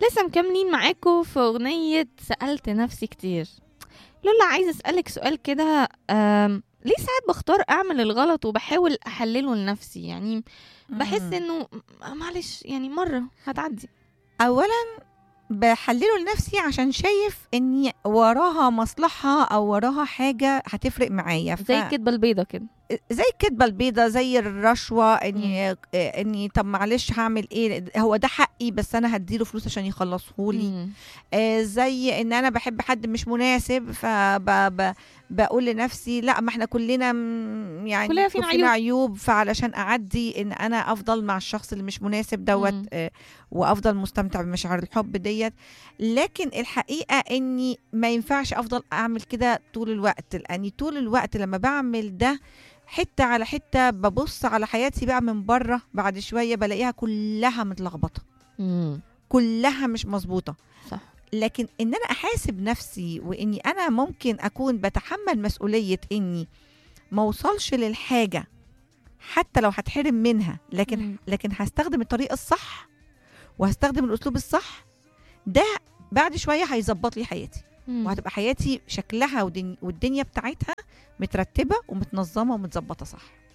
لسه مكملين معاكم في أغنية سألت نفسي كتير لولا عايزة أسألك سؤال كده أم، ليه ساعات بختار أعمل الغلط وبحاول أحلله لنفسي يعني بحس مم. إنه م- معلش يعني مرة هتعدي اولا بحلله لنفسي عشان شايف اني وراها مصلحه او وراها حاجه هتفرق معايا ف- زي الكدبة البيضة كده زي الكدبه البيضه زي الرشوه اني اني طب معلش هعمل ايه هو ده حقي بس انا هديله فلوس عشان يخلصهولي مم. آه زي ان انا بحب حد مش مناسب فبقول لنفسي لا ما احنا كلنا م- يعني كلنا فينا عيوب. عيوب فعلشان اعدي ان انا افضل مع الشخص اللي مش مناسب دوت مم. آه وافضل مستمتع بمشاعر الحب ديت لكن الحقيقه اني ما ينفعش افضل اعمل كده طول الوقت لاني طول الوقت لما بعمل ده حته على حته ببص على حياتي بقى من بره بعد شويه بلاقيها كلها متلخبطه مم. كلها مش مظبوطه صح لكن ان انا احاسب نفسي واني انا ممكن اكون بتحمل مسؤوليه اني ما اوصلش للحاجه حتى لو هتحرم منها لكن مم. لكن هستخدم الطريقه الصح وهستخدم الاسلوب الصح ده بعد شويه هيظبط لي حياتي مم. وهتبقى حياتي شكلها ودن- والدنيا بتاعتها مترتبه ومتنظمه ومتظبطه صح